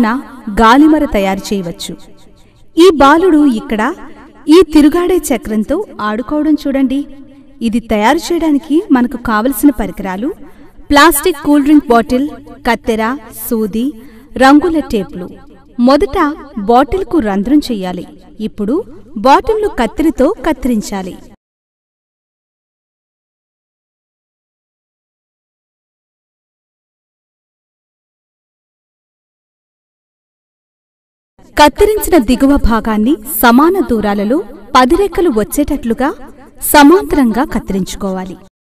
సహాయాన గాలిమర తయారు చేయవచ్చు ఈ బాలుడు ఇక్కడ ఈ తిరుగాడే చక్రంతో ఆడుకోవడం చూడండి ఇది తయారు చేయడానికి మనకు కావలసిన పరికరాలు ప్లాస్టిక్ కూల్ డ్రింక్ బాటిల్ కత్తెర సూది రంగుల టేప్లు మొదట బాటిల్కు రంధ్రం చెయ్యాలి ఇప్పుడు బాటిల్ను కత్తిరితో కత్తిరించాలి కత్తిరించిన దిగువ భాగాన్ని సమాన దూరాలలో పది రెక్కలు వచ్చేటట్లుగా సమాంతరంగా కత్తిరించుకోవాలి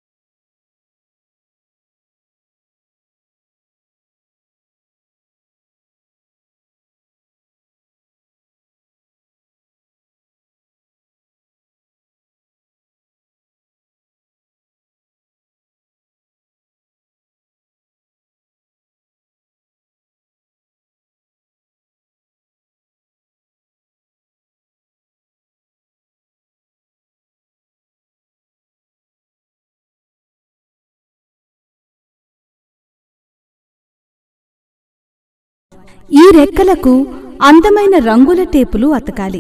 ఈ రెక్కలకు అందమైన రంగుల టేపులు అతకాలి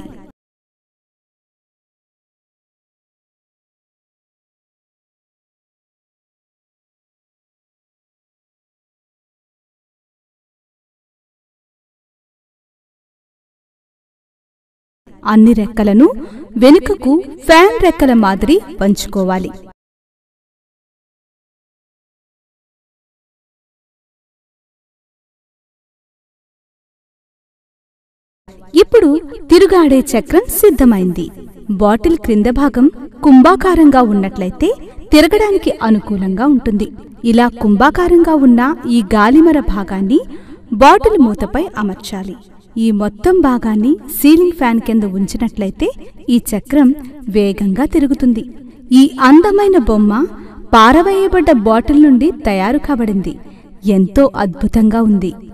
అన్ని రెక్కలను వెనుకకు ఫ్యాన్ రెక్కల మాదిరి పంచుకోవాలి ఇప్పుడు తిరుగాడే చక్రం సిద్ధమైంది బాటిల్ క్రింద భాగం కుంభాకారంగా ఉన్నట్లయితే తిరగడానికి అనుకూలంగా ఉంటుంది ఇలా కుంభాకారంగా ఉన్న ఈ గాలిమర భాగాన్ని బాటిల్ మూతపై అమర్చాలి ఈ మొత్తం భాగాన్ని సీలింగ్ ఫ్యాన్ కింద ఉంచినట్లయితే ఈ చక్రం వేగంగా తిరుగుతుంది ఈ అందమైన బొమ్మ పారవేయబడ్డ బాటిల్ నుండి తయారు కాబడింది ఎంతో అద్భుతంగా ఉంది